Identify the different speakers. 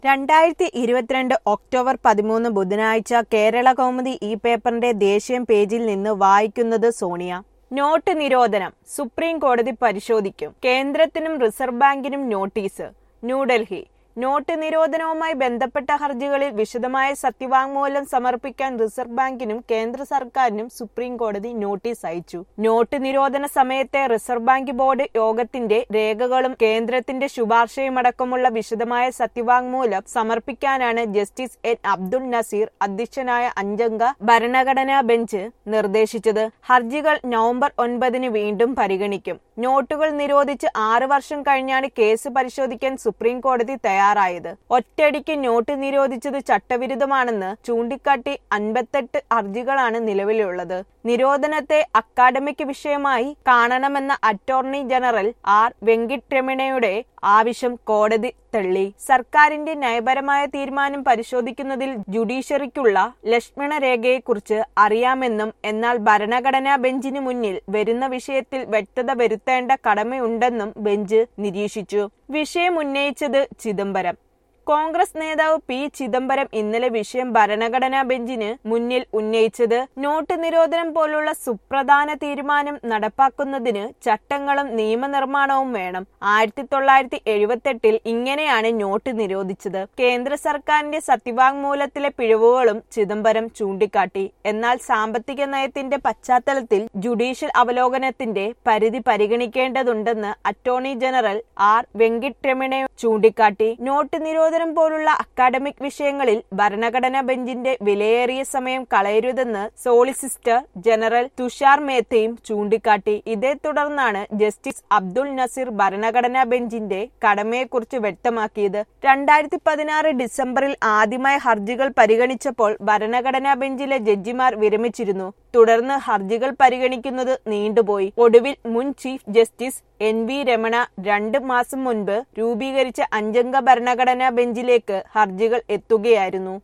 Speaker 1: രണ്ടായിരത്തി ഇരുപത്തിരണ്ട് ഒക്ടോബർ പതിമൂന്ന് ബുധനാഴ്ച കേരള കൗമുദി ഈ പേപ്പറിന്റെ ദേശീയം പേജിൽ നിന്ന് വായിക്കുന്നത് സോണിയ നോട്ട് നിരോധനം സുപ്രീം കോടതി പരിശോധിക്കും കേന്ദ്രത്തിനും റിസർവ് ബാങ്കിനും നോട്ടീസ് ന്യൂഡൽഹി നോട്ട് നിരോധനവുമായി ബന്ധപ്പെട്ട ഹർജികളിൽ വിശദമായ സത്യവാങ്മൂലം സമർപ്പിക്കാൻ റിസർവ് ബാങ്കിനും കേന്ദ്ര സർക്കാരിനും സുപ്രീം കോടതി നോട്ടീസ് അയച്ചു നോട്ട് നിരോധന സമയത്തെ റിസർവ് ബാങ്ക് ബോർഡ് യോഗത്തിന്റെ രേഖകളും കേന്ദ്രത്തിന്റെ ശുപാർശയുമടക്കമുള്ള വിശദമായ സത്യവാങ്മൂലം സമർപ്പിക്കാനാണ് ജസ്റ്റിസ് എൻ അബ്ദുൽ നസീർ അധ്യക്ഷനായ അഞ്ചംഗ ഭരണഘടനാ ബെഞ്ച് നിർദ്ദേശിച്ചത് ഹർജികൾ നവംബർ ഒൻപതിന് വീണ്ടും പരിഗണിക്കും നോട്ടുകൾ നിരോധിച്ച് ആറ് വർഷം കഴിഞ്ഞാണ് കേസ് പരിശോധിക്കാൻ സുപ്രീം കോടതി തയ്യാറായത് ഒറ്റയടിക്ക് നോട്ട് നിരോധിച്ചത് ചട്ടവിരുദ്ധമാണെന്ന് ചൂണ്ടിക്കാട്ടി അൻപത്തെട്ട് ഹർജികളാണ് നിലവിലുള്ളത് നിരോധനത്തെ അക്കാഡമിക് വിഷയമായി കാണണമെന്ന അറ്റോർണി ജനറൽ ആർ വെങ്കിട്ടരമണയുടെ ആവശ്യം കോടതി തള്ളി സർക്കാരിന്റെ നയപരമായ തീരുമാനം പരിശോധിക്കുന്നതിൽ ജുഡീഷ്യറിക്കുള്ള ലക്ഷ്മണ രേഖയെക്കുറിച്ച് അറിയാമെന്നും എന്നാൽ ഭരണഘടനാ ബെഞ്ചിന് മുന്നിൽ വരുന്ന വിഷയത്തിൽ വ്യക്തത വരുത്തേണ്ട കടമയുണ്ടെന്നും ബെഞ്ച് നിരീക്ഷിച്ചു വിഷയം ഉന്നയിച്ചത് ചിദംബരം കോൺഗ്രസ് നേതാവ് പി ചിദംബരം ഇന്നലെ വിഷയം ഭരണഘടനാ ബെഞ്ചിന് മുന്നിൽ ഉന്നയിച്ചത് നോട്ട് നിരോധനം പോലുള്ള സുപ്രധാന തീരുമാനം നടപ്പാക്കുന്നതിന് ചട്ടങ്ങളും നിയമനിർമ്മാണവും വേണം ആയിരത്തി തൊള്ളായിരത്തി എഴുപത്തെട്ടിൽ ഇങ്ങനെയാണ് നോട്ട് നിരോധിച്ചത് കേന്ദ്ര സർക്കാരിന്റെ സത്യവാങ്മൂലത്തിലെ പിഴവുകളും ചിദംബരം ചൂണ്ടിക്കാട്ടി എന്നാൽ സാമ്പത്തിക നയത്തിന്റെ പശ്ചാത്തലത്തിൽ ജുഡീഷ്യൽ അവലോകനത്തിന്റെ പരിധി പരിഗണിക്കേണ്ടതുണ്ടെന്ന് അറ്റോർണി ജനറൽ ആർ വെങ്കിട്ടരമണ ചൂണ്ടിക്കാട്ടി നോട്ട് നിരോധനം പോലുള്ള അക്കാഡമിക് വിഷയങ്ങളിൽ ഭരണഘടനാ ബെഞ്ചിന്റെ വിലയേറിയ സമയം കളയരുതെന്ന് സോളിസിസ്റ്റർ ജനറൽ തുഷാർ മേത്തയും ചൂണ്ടിക്കാട്ടി ഇതേ തുടർന്നാണ് ജസ്റ്റിസ് അബ്ദുൽ നസീർ ഭരണഘടനാ ബെഞ്ചിന്റെ കടമയെക്കുറിച്ച് വ്യക്തമാക്കിയത് രണ്ടായിരത്തി പതിനാറ് ഡിസംബറിൽ ആദ്യമായി ഹർജികൾ പരിഗണിച്ചപ്പോൾ ഭരണഘടനാ ബെഞ്ചിലെ ജഡ്ജിമാർ വിരമിച്ചിരുന്നു തുടർന്ന് ഹർജികൾ പരിഗണിക്കുന്നത് നീണ്ടുപോയി ഒടുവിൽ മുൻ chief justice N V Ramana രണ്ട് മാസം മുൻപ് രൂപീകരിച്ച അഞ്ചംഗ ഭരണഘടനാ ബെഞ്ചിലേക്ക് ഹർജികൾ എത്തുകയായിരുന്നു